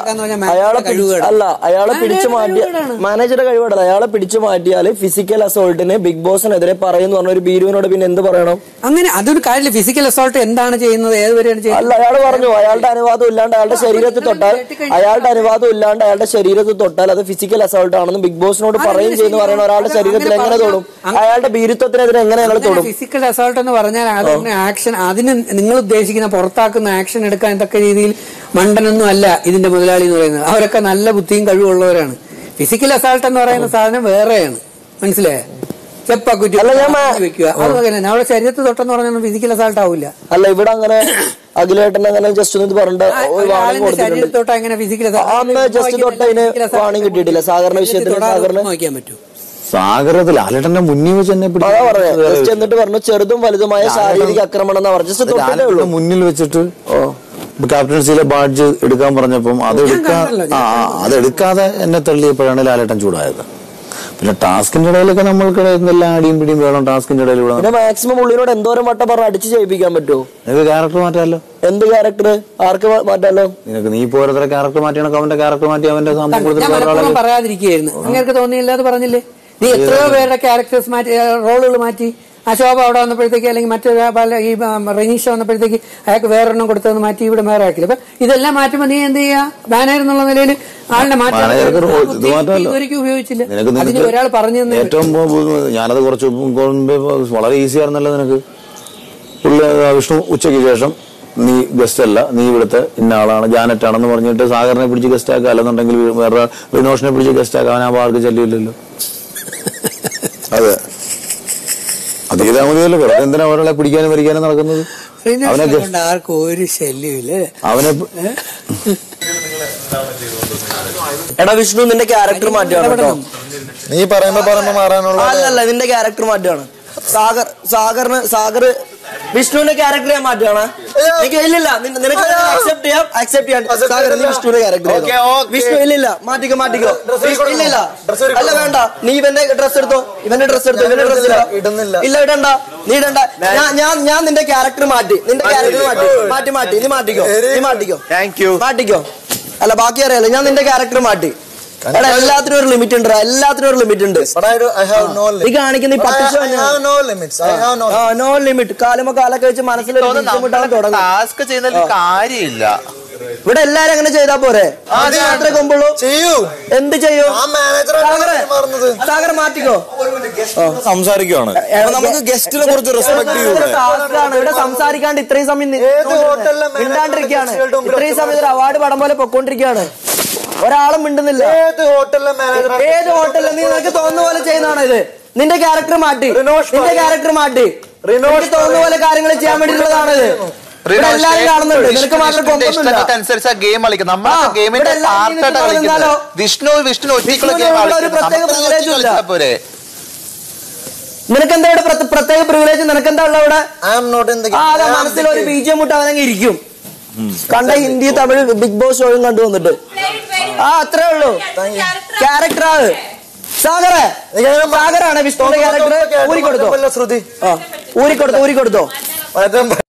ഉണ്ടാക്കാന്ന് പറഞ്ഞാൽ അയാളെ manager പിടിച്ച് കഴിവുകേടാ. അല്ല അയാളെ പിടിച്ചു Manager മാറ്റിയ കഴിവുകേടാണ്. മാനേജറുടെ കഴിവടല്ല അയാളെ പിടിച്ചു മാറ്റിയാല് ഫിസിക്കൽ അസോൾട്ടിന് ബിഗ് ബോസിനെതിരെ പറയുന്നു പറഞ്ഞ ഒരു ബീരുവിനോട് പിന്നെ എന്ത് പറയണം അങ്ങനെ അതൊരു കാര്യമില്ല ഫിസിക്കൽ അസോൾട്ട് എന്താണ് ചെയ്യുന്നത് ഏതുവരെയാണ് അല്ല ചെയ്യുന്നത് അയാൾ പറഞ്ഞു അയാളുടെ അനുവാദം ഇല്ലാണ്ട് അയാളുടെ ശരീരത്തിൽ തൊട്ടാൽ അയാളുടെ അനുവാദം ഇല്ലാണ്ട് അയാളുടെ ശരീരത്തിൽ തൊട്ടാൽ അത് ഫിസിക്കൽ അസോൾട്ട് ആണെന്ന് ബിഗ് ബോസിനോട് പറയുകയും ചെയ്യുന്നു പറയുന്ന ഒരാളുടെ ശരീരത്തിൽ എങ്ങനെ തൊടും അയാളുടെ ബീരുത്വത്തിനെതിരെ എങ്ങനെ ഞങ്ങൾ തൊടും ഫിസിക്കൽ അസോൾട്ട് എന്ന് പറഞ്ഞാൽ അതിന് ആക്ഷൻ അതിന് നിങ്ങൾ ഉദ്ദേശിക്കുന്ന പുറത്താക്കുന്ന ആക്ഷൻ എടുക്കാൻ തക്ക രീതിയിൽ മണ്ടനൊന്നും അല്ല ഇതിന്റെ മുതലാളി എന്ന് പറയുന്നത് അവരൊക്കെ നല്ല ബുദ്ധിയും കഴിവുള്ളവരാണ് ഫിസിക്കൽ അസോൾട്ട് എന്ന് പറയുന്ന സാധനം വേറെയാണ് മനസ്സിലായോ ചെപ്പാക്കുറ്റി അല്ല, ഞാൻ മാ- വെക്കുക അത് അങ്ങനെ അവിടെ ശരീരത്തിൽ തൊട്ടെന്ന് പറഞ്ഞാൽ ഫിസിക്കൽ അസോൾട്ട് ആവില്ല അല്ല ഇവിടെ അങ്ങനെ അഖിലേട്ടൻ അങ്ങനെ ജസ്റ്റ് ഒന്ന് പറഞ്ഞിട്ട് ഒരു വാണിംഗ് ഒരാളിന്റെ കൊടുത്തിട്ടുണ്ട് ശരീരത്തിൽ തൊട്ട് എങ്ങനെ ഫിസിക്കൽ അന്ന് ജസ്റ്റ് തൊട്ട് അതിന് വാണിംഗ് കിട്ടിയിട്ടില്ല സാധാരണ വിഷയത്തിൽ സാധാരണ നോക്കാൻ പറ്റൂ സാഗരത്തിൽ ലാലേട്ടന്റെ മുന്നിൽ വെച്ച് തന്നെ അതാ പറഞ്ഞത് ജസ്റ്റ് എന്നിട്ട് പറഞ്ഞു ചെറുതും വലുതുമായ ശാരീരിക ആക്രമണം എന്നാ പറഞ്ഞു ജസ്റ്റ് തൊട്ടിട്ടേ ഉള്ളൂ ലാലേട്ടന്റെ മുന്നിൽ വെച്ചിട്ട് ക്യാപ്റ്റൻസിയിലെ ബാഡ്ജ് എടുക്കാൻ പറഞ്ഞപ്പം അത് എടുക്കാൻ കണ്ടല്ലോ, ആ ആ, അത് എടുക്കാതെ എന്നെ തള്ളിയപ്പോഴാണ് ലാലേട്ടൻ ചൂടായത് പിന്നെ ടാസ്കിന്റെ ഇടയിലൊക്കെ നമ്മൾക്ക് എന്തെല്ലാം അടിയും പിടിയും വേണം ടാസ്കിന്റെ ഇടയിൽ ഇവിടെ പിന്നെ മാക്സിമം ഉള്ളിനോട് എന്തോരം വട്ടം പറഞ്ഞ് അടിച്ച് ചെയ്യിപ്പിക്കാൻ പറ്റുമോ നിനക്ക് ക്യാരക്ടർ മാറ്റാമല്ലോ എന്ത് ക്യാരക്ടർ ആർക്ക് മാ- മാറ്റാലോ നിനക്ക് നീ ഇപ്പോൾ ഓരോരുത്തരെ ക്യാരക്ടർ മാറ്റിയാണെങ്കിൽ അവന്റെ ക്യാരക്ടർ മാറ്റി അവന്റെ സംഭവം ഞാൻ കൊടുത്തിട്ട് വേറെ മനഃപൂർവ്വം ആളെ പറയാതിരിക്കുകയായിരുന്നു അങ്ങനെ തോന്നിയില്ല അത് പറഞ്ഞില്ലേ നീ എത്രയോ പേരുടെ ക്യാരക്ടേഴ്സ് മാറ്റി റോളുകൾ മാറ്റി ആ ശോഭ അവിടെ വന്നപ്പോഴത്തേക്ക് അല്ലെങ്കിൽ മറ്റൊരു പല ഈ ഉം, റെനീഷ വന്നപ്പോഴത്തേക്ക് അയാൾക്ക് വേറൊരെണ്ണം കൊടുത്തതെന്ന് മാറ്റി ഇവിടെ വേറെ ആക്കില്ല അപ്പൊ ഇതെല്ലാം മാറ്റുമ്പോൾ നീ എന്ത് ചെയ്യാ ബാനർ എന്നുള്ള നിലയിൽ ആളിനെ മാറ്റാൻ മാനേജർക്ക് റോ- ഇത് മാറ്റമല്ലോ. ഇതുവരെയ്ക്കും ഉപയോഗിച്ചില്ല നിനക്ക് അതിന് നിനക്ക് ഒരാൾ പറഞ്ഞു തന്നെ ഏറ്റവും ബു- ബു- ഞാനത് കുറച്ച് മുമ്പ് വളരെ ഈസി ആയിരുന്നല്ലോ നിനക്ക് പുള്ളി ആ, വിഷ്ണു ഉച്ചയ്ക്ക് ശേഷം നീ ഗസ്റ്റ് അല്ല നീ ഇവിടുത്തെ ഇന്ന ആളാണ് ജാനറ്റ് ആണെന്ന് പറഞ്ഞിട്ട് സാഗറിനെ പിടിച്ച് ഗസ്റ്റ് ആക്കുക അല്ലെന്നുണ്ടെങ്കിൽ വേറെ വിനോഷിനെ പിടിച്ച് ഗസ്റ്റ് ആക്കുക അവൻ ആ ആൾക്ക് ശല്യമില്ലല്ലോ അതെ അത് ചെയ്താൽ മതിയല്ലോ വെറുതെ എന്തിനാ ഒരാളെ പിടിക്കാനും വരിക്കാനും നടക്കുന്നത് അവനെ ശ്രീനിവാസനെ കൊണ്ട് ആർക്കും ഒരു ശല്യമില്ല അവനെ എടാ വിഷ്ണു നിന്റെ ക്യാരക്ടർ മാറ്റുകയാണ് കേട്ടോ നീ പറയുമ്പോ പറയുമ്പോ മാറാനുള്ള അല്ലല്ല നിന്റെ ക്യാരക്ടർ മാറ്റുകയാണ് സാഗർ സാഗറിന് സാഗർ വിഷ്ണുവിന്റെ ക്യാരക്ടർ ഞാൻ മാറ്റുകയാണ് നിനക്ക് ഇല്ലില്ല നിന- നിനക്ക് അക്സെപ്റ്റ് ചെയ്യാം അക്സെപ്റ്റ് ചെയ്യാം സാഗർ നീ വിഷ്ണുവിന്റെ ക്യാരക്ടർ Okay, okay. വിഷ്ണു ഇല്ലില്ല മാറ്റിക്കോ മാറ്റിക്കോ Dress എടുക്കണോ? ഇല്ലില്ല Dress എടുക്കണോ? അല്ല വേണ്ട നീ ഇവന്റെ ഡ്രസ് എടുത്തോ ഇവന്റെ ഡ്രസ് എടുത്തോ ഇവന്റെ ഡ്രസ് ഇടുന്നില്ല, ഇടുന്നില്ല. ഇല്ല ഇടണ്ട നീ ഇടണ്ട ഞാൻ ഞാൻ ഞാൻ നിന്റെ ക്യാരക്ടർ മാറ്റി നിന്റെ ക്യാരക്ടർ മാറ്റി മാറ്റി മാറ്റി നീ മാറ്റിക്കോ നീ മാറ്റിക്കോ താങ്ക് യു മാറ്റിക്കോ അല്ല ബാക്കി അറിയാലോ ഞാൻ നിന്റെ ക്യാരക്ടർ മാറ്റി എടാ എല്ലാത്തിനും ഒരു ലിമിറ്റ് ഉണ്ട് എല്ലാത്തിനും ഒരു ലിമിറ്റ് ഉണ്ട് But I, do, I have no നീ limits. കാണിക്കുന്ന ഈ But I, പട്ടിഷ I have no limits. I have no ആ നോ ലിമിറ്റ് കാലുമോ കാലൊക്കെ വെച്ച് മനസ്സിൽ ഒരു ബുദ്ധിമുട്ടാണ് തുടങ്ങും ടാസ്ക് ചെയ്യുന്നതിൽ കാര്യമില്ല ഇവിടെ എല്ലാരും അങ്ങനെ ചെയ്താ പോരെ അത് മാത്രമേ കൊമ്പുള്ളൂ ചെയ്യൂ എന്ത് ചെയ്യും ആ മാനേജറാണ് മാറുന്നത് സാഗർ മാറ്റിക്കോ സംസാരിക്കുവാണ് അപ്പൊ നമുക്ക് ഗസ്റ്റിനെ കുറിച്ച് റെസ്പെക്ട് ചെയ്യൂടെ ഇവിടെ സംസാരിക്കാണ്ട് ഇത്രയും സമയം നി- ഏത് ഹോട്ടലിലെ manager മിണ്ടാണ്ടിരിക്കുകയാണ് ഗസ്റ്റുകളുടെ മുമ്പിൽ ഇത്രയും സമയം ഒരു അവാർഡ് പടം പോലെ പൊക്കോണ്ടിരിക്കുകയാണ് ഒരാളും മിണ്ടുന്നില്ല ഏത് ഹോട്ടലിലെ മാനേജർ ഏത് ഹോട്ടലിൽ നീ നിനക്ക് തോന്നുന്ന പോലെ ചെയ്യുന്നതാണോ ഇത് നിന്റെ ക്യാരക്ടർ മാറ്റി റിനോഷ് നിന്റെ പറയും. ക്യാരക്ടർ മാറ്റി റിനോഷ് നിനക്ക് തോന്നുന്ന പോലെ കാര്യങ്ങൾ ചെയ്യാൻ വേണ്ടിയിട്ടുള്ളതാണ് ഇത് ഇവിടെ എല്ലാരും കാണുന്നുണ്ട് നിനക്ക് മാത്രം കൊമ്പൊന്നുമില്ല അനുസരിച്ച് ഗെയിം കളിക്കും ആ, നമ്മൾ ഗെയിമിന്റെ ഇവിടെ എല്ലാവരും പാർട്ടായിട്ട് ഇരുന്ന് കളിക്കുന്നത് കളിച്ചാലോ? വിഷ്ണു വിഷ്ണു ഒറ്റയ്ക്കുള്ള വിഷ്ണുവിന് ഗെയിം ഇവിടെ ഒരു പ്രത്യേക privilege ഇല്ല. കളിച്ചാൽ പോരെ നിനക്കെന്താ ഇവിടെ പ്രത്യേക- പ്രത്യേക പ്രിവിലേജ് നിനക്കെന്താ ഉള്ള ഇവിടെ I am not in the ആ അതാ മനസ്സിൽ ഒരു ബീജം മുട്ട അവനങ്ങ് ഇരിക്കും കണ്ട ഹിന്ദി തമിഴ് ബിഗ് ബോസ് ഷോയും കണ്ടു വന്നിട്ട് ആ അത്രേ ഉള്ളൂ ക്യാരക്ടർ ആണ് സാഗറെ സാഗറാണ് വിഷ്ണുവിന്റെ ക്യാരക്ടർ ഊരിക്കൊടുത്തോ ശ്രുതി ആ ഊരിക്കൊടുത്തോ ഊരിക്കൊടുത്തോ മാറ്റാൻ